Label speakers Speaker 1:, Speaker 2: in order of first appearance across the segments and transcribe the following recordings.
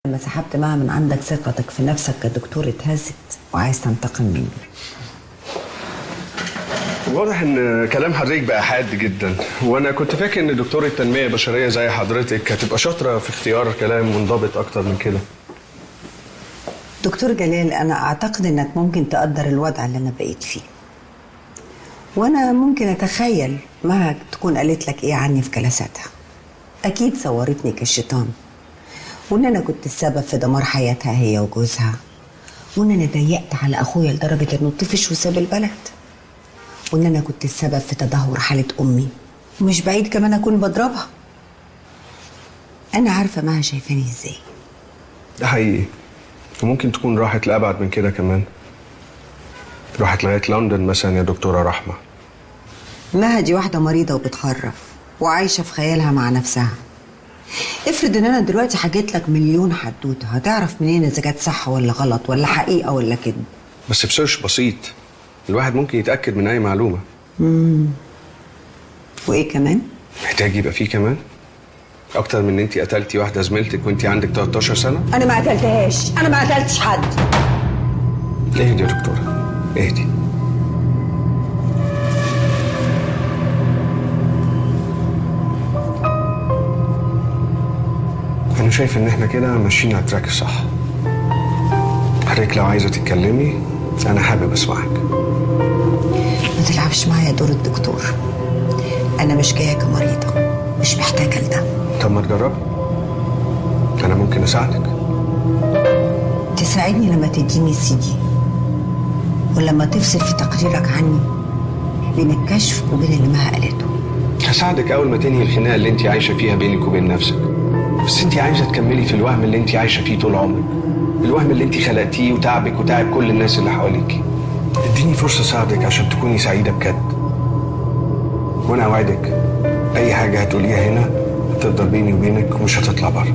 Speaker 1: لما سحبت معها من عندك ثقتك في نفسك كدكتور اتهزت وعايز تنتقم مني
Speaker 2: واضح ان كلام حضرتك بقى حاد جدا وانا كنت فاكر ان دكتورة تنمية بشرية زي حضرتك هتبقى شاطرة في اختيار كلام منضبط اكتر من كده
Speaker 1: دكتور جلال انا اعتقد انك ممكن تقدر الوضع اللي انا بقيت فيه وانا ممكن اتخيل ما تكون قالت لك ايه عني في جلساتها اكيد صورتني كالشيطان وان انا كنت السبب في دمار حياتها هي وجوزها وان انا ضيقت على اخويا لدرجه انه طفش وساب البلد وان انا كنت السبب في تدهور حاله امي ومش بعيد كمان اكون بضربها انا عارفه مها شايفاني ازاي
Speaker 2: ده حقيقي وممكن تكون راحت لأبعد من كده كمان راحت لغاية لندن مثلا يا دكتورة رحمة
Speaker 1: مها دي واحدة مريضة وبتخرف وعايشة في خيالها مع نفسها افرض ان انا دلوقتي حكيت لك مليون حدوتة هتعرف منين اذا كانت صح ولا غلط ولا حقيقة ولا كذب
Speaker 2: بس بسيرش بسيط الواحد ممكن يتأكد من أي معلومة
Speaker 1: وايه كمان
Speaker 2: محتاج يبقى فيه كمان أكتر من إن أنت قتلتي واحدة زميلتك وأنت عندك 13 سنة
Speaker 1: انا ما قتلتهاش انا ما قتلتش حد
Speaker 2: اهدي يا دكتورة اهدي أنا شايف إن إحنا كده ماشيين على التراك الصح حضرتك لو عايزة تتكلمي أنا حابب أسمعك
Speaker 1: ما تلعبش معايا دور الدكتور انا مش جايه كمريضه مش محتاجه لده
Speaker 2: طب ما تجربي أنا ممكن أساعدك
Speaker 1: تساعدني لما تديني السي دي ولما تفصل في تقريرك عني بين الكشف وبين اللي مها قالته
Speaker 2: هساعدك أول ما تنهي الخناقة اللي أنت عايشة فيها بينك وبين نفسك بس أنت عايزة تكملي في الوهم اللي أنت عايشة فيه طول عمرك الوهم اللي أنت خلقتيه وتعبك وتعب كل الناس اللي حواليك اديني فرصة أساعدك عشان تكوني سعيدة بجد وأنا أوعدك أي حاجة هتقوليها هنا هتفضل بيني وبينك ومش هتطلع بره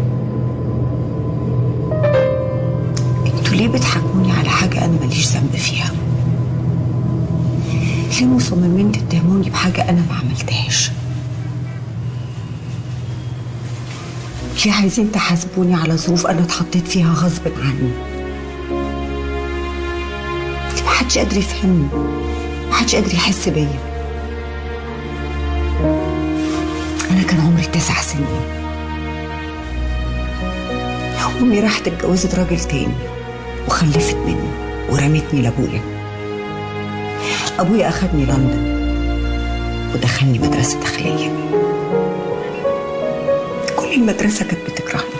Speaker 1: انتوا ليه بتحاكموني على حاجه انا ماليش ذنب فيها ليه مصممين تتهموني بحاجه انا ما عملتهاش ليه عايزين تحاسبوني على ظروف انا اتحطيت فيها غصب عني ليه محدش قادر يفهمني محدش قادر يحس بيا انا كان عمري تسع سنين امي راحت اتجوزت راجل تاني وخلفت منه ورمتني لابويا ابويا اخدني لندن ودخلني مدرسه داخليه كل المدرسه كانت بتكرهني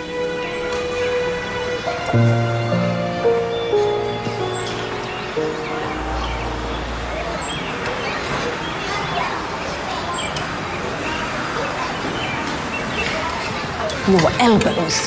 Speaker 1: هو قلب الأنثى